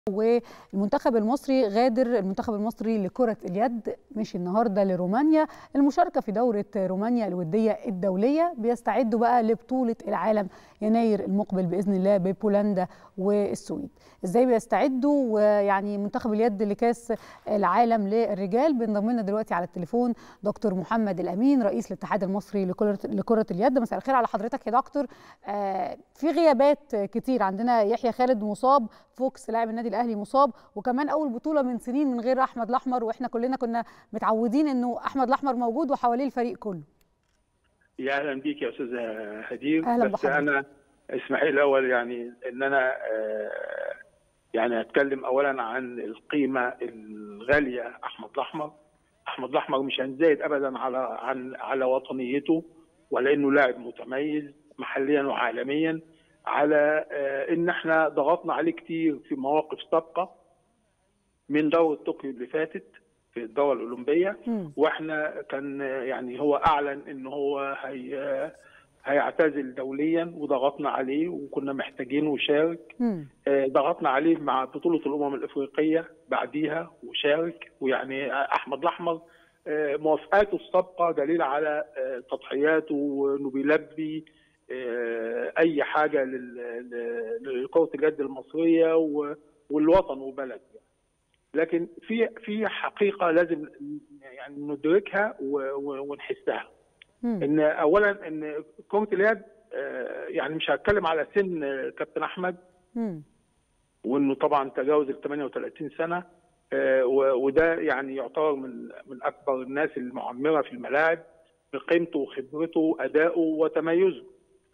والمنتخب المصري غادر المنتخب المصري لكرة اليد مشي النهاردة لرومانيا المشاركة في دورة رومانيا الودية الدولية بيستعدوا بقى لبطولة العالم يناير المقبل بإذن الله ببولندا والسويد ازاي بيستعدوا ويعني منتخب اليد لكاس العالم للرجال بينضم لنا دلوقتي على التليفون دكتور محمد الأمين رئيس الاتحاد المصري لكرة, لكرة اليد مساء الخير على حضرتك يا دكتور آه في غيابات كتير عندنا يحيى خالد مصاب فوكس لاعب النادي الاهلي مصاب وكمان اول بطوله من سنين من غير احمد الاحمر واحنا كلنا كنا متعودين انه احمد الاحمر موجود وحواليه الفريق كله يا اهلا بيك يا استاذ هدير أهلا بس بحضرتك. انا اسمحي لي الاول يعني ان انا آه، يعني اتكلم اولا عن القيمه الغاليه احمد الاحمر احمد الاحمر مش هنزايد ابدا على عن على وطنيته ولا انه لاعب متميز محليا وعالميا على آه، ان احنا ضغطنا عليه كتير في مواقف سابقه من دوره طوكيو اللي فاتت في الدوره الاولمبيه مم. واحنا كان يعني هو اعلن ان هو هي هيعتزل دوليا وضغطنا عليه وكنا محتاجينه يشارك مم. آه، ضغطنا عليه مع بطوله الامم الافريقيه بعديها وشارك ويعني احمد الاحمر آه، موافقاته السابقه دليل على آه، تضحياته وانه بيلبي آه، اي حاجه لل- ل- لكره اليد المصريه و- والوطن وبلد لكن في في حقيقه لازم يعني ندركها و- و- ونحسها مم. ان اولا ان كره اليد آه، يعني مش هتكلم على سن آه، كابتن احمد مم. وانه طبعا تجاوز ال 38 سنه آه، و- وده يعني يعتبر من من اكبر الناس المعمره في الملاعب بقيمته وخبرته وادائه وتميزه.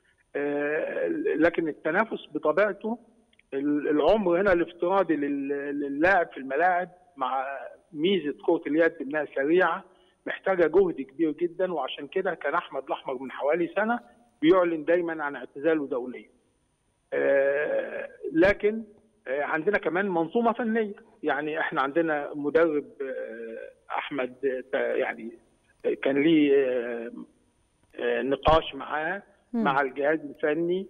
آه، لكن التنافس بطبيعته ال- العمر هنا الافتراضي لل- للاعب في الملاعب مع ميزه كره اليد انها سريعه محتاجه جهد كبير جدا وعشان كده كان احمد الاحمر من حوالي سنه بيعلن دايما عن اعتزاله دوليا. آه، لكن آه، عندنا كمان منظومه فنيه يعني احنا عندنا مدرب آه، احمد آه، تا- يعني آه، كان ليه آه، آه، نقاش معاه مم. مع الجهاز الفني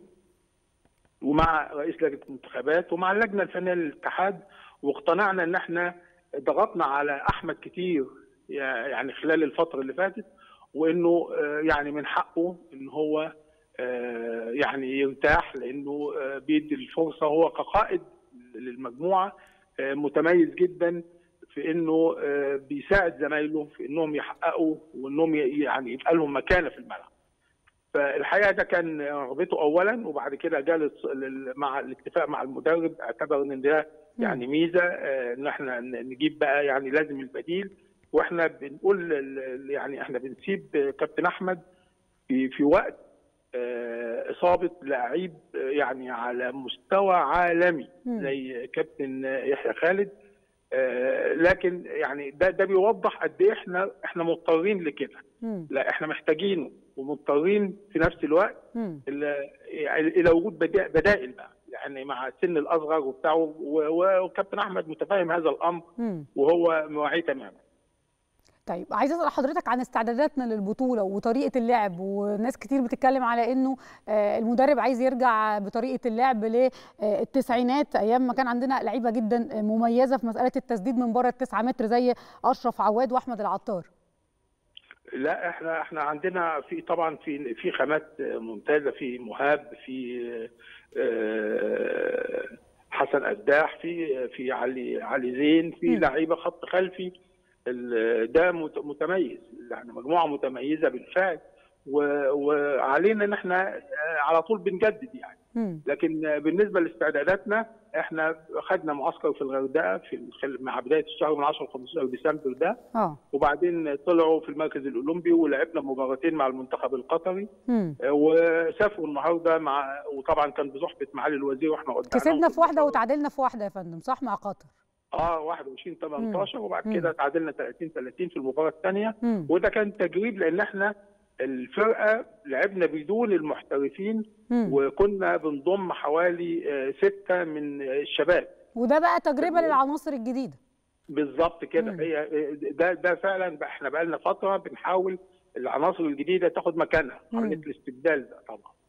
ومع رئيس لجنه المنتخبات ومع اللجنه الفنيه للاتحاد واقتنعنا ان احنا ضغطنا على احمد كتير يعني خلال الفتره اللي فاتت وانه آه، يعني من حقه ان هو آه، يعني يرتاح لانه آه، بيدي الفرصه هو كقائد للمجموعه آه، متميز جدا في انه آه، بيساعد زمايله في انهم يحققوا وانهم ي- يعني يبقى لهم مكانه في الملعب. فالحقيقه ده كان رغبته اولا وبعد كده جالس لل- مع الاتفاق مع المدرب اعتبر ان ده يعني ميزه آه، ان احنا ن- نجيب بقى يعني لازم البديل واحنا بنقول لل- يعني احنا بنسيب كابتن احمد في في وقت آه، اصابه لعيب آه، يعني على مستوى عالمي مم. زي كابتن يحيى خالد آه، لكن يعني ده ده بيوضح قد ايه احنا احنا مضطرين لكده مم. لا احنا محتاجينه ومضطرين في نفس الوقت مم. الى الى وجود بدا- بدائل بقى يعني مع السن الاصغر وبتاعه و- و- وكابتن احمد متفاهم هذا الامر مم. وهو مواعيه تماما طيب عايزه اسال حضرتك عن استعداداتنا للبطوله وطريقه اللعب وناس كتير بتتكلم على انه آه، المدرب عايز يرجع بطريقه اللعب للتسعينات ايام ما كان عندنا لعيبه جدا مميزه في مساله التسديد من بره التسعة متر زي اشرف عواد واحمد العطار لا احنا احنا عندنا في طبعا في في خامات ممتازه في مهاب في آه، حسن قداح في في علي علي زين في مم. لعيبه خط خلفي ال- ده مت- متميز يعني مجموعه متميزه بالفعل و- وعلينا ان احنا آه، على طول بنجدد يعني مم. لكن بالنسبه لاستعداداتنا احنا خدنا معسكر في الغردقه في الخل- مع بدايه الشهر من 10 ل 15 ديسمبر ده اه وبعدين طلعوا في المركز الاولمبي ولعبنا مباراتين مع المنتخب القطري مم. آه، وسافروا النهارده مع وطبعا كان بصحبه معالي الوزير واحنا قدامنا كسبنا في واحده وتعادلنا في واحده يا فندم صح مع قطر اه 21 18 وبعد مم. كده تعادلنا 30 30 في المباراه الثانيه مم. وده كان تجريب لان احنا الفرقه لعبنا بدون المحترفين مم. وكنا بنضم حوالي آه، سته من الشباب وده بقى تجربه للعناصر الجديده بالظبط كده مم. هي ده ده فعلا بقى احنا بقى لنا فتره بنحاول العناصر الجديده تاخد مكانها مم. عمليه الاستبدال ده طبعا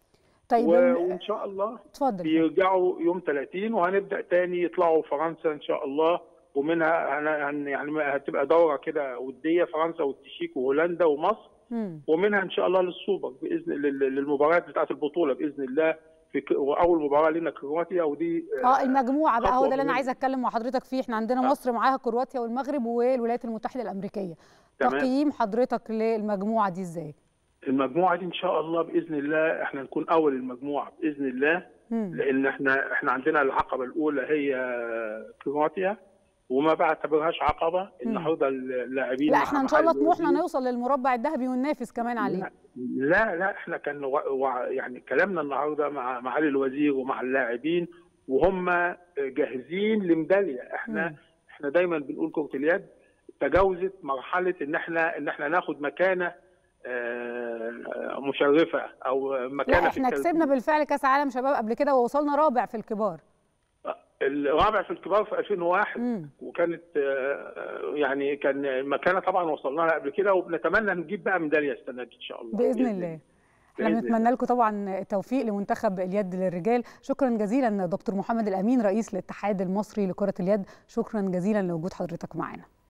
طيب و- ال- وان شاء الله اتفضل بيرجعوا يوم 30 وهنبدا تاني يطلعوا فرنسا ان شاء الله ومنها هن هن- يعني هتبقى دوره كده وديه فرنسا والتشيك وهولندا ومصر مم. ومنها ان شاء الله للسوبر باذن لل- للمباريات بتاعه البطوله باذن الله في ك... واول مباراه لنا كرواتيا ودي اه المجموعه بقى هو خطوة ده اللي انا مهمة. عايزه اتكلم مع حضرتك فيه احنا عندنا مصر معاها كرواتيا والمغرب والولايات المتحده الامريكيه تمام. تقييم حضرتك للمجموعه دي ازاي المجموعه دي ان شاء الله باذن الله احنا نكون اول المجموعه باذن الله مم. لان احنا احنا عندنا العقبه الاولى هي كرواتيا وما بعتبرهاش عقبه النهارده اللاعبين لا مع احنا ان شاء الله معالي طموحنا الوزير- نوصل للمربع الذهبي وننافس كمان عليه لا لا, لا احنا كان و... و... يعني كلامنا النهارده مع معالي الوزير ومع اللاعبين وهم جاهزين لميداليه احنا مم. احنا دايما بنقول كره اليد تجاوزت مرحله ان احنا ان احنا ناخد مكانه آه، مشرفه او مكانه لا في احنا الترتيب. كسبنا بالفعل كاس عالم شباب قبل كده ووصلنا رابع في الكبار الرابع في الكبار في 2001 مم. وكانت آه، يعني كان مكانه طبعا وصلنا لها قبل كده وبنتمنى نجيب بقى ميداليه السنه دي ان شاء الله باذن الله احنا بإذن بنتمنى لكم طبعا التوفيق لمنتخب اليد للرجال شكرا جزيلا دكتور محمد الامين رئيس الاتحاد المصري لكره اليد شكرا جزيلا لوجود حضرتك معنا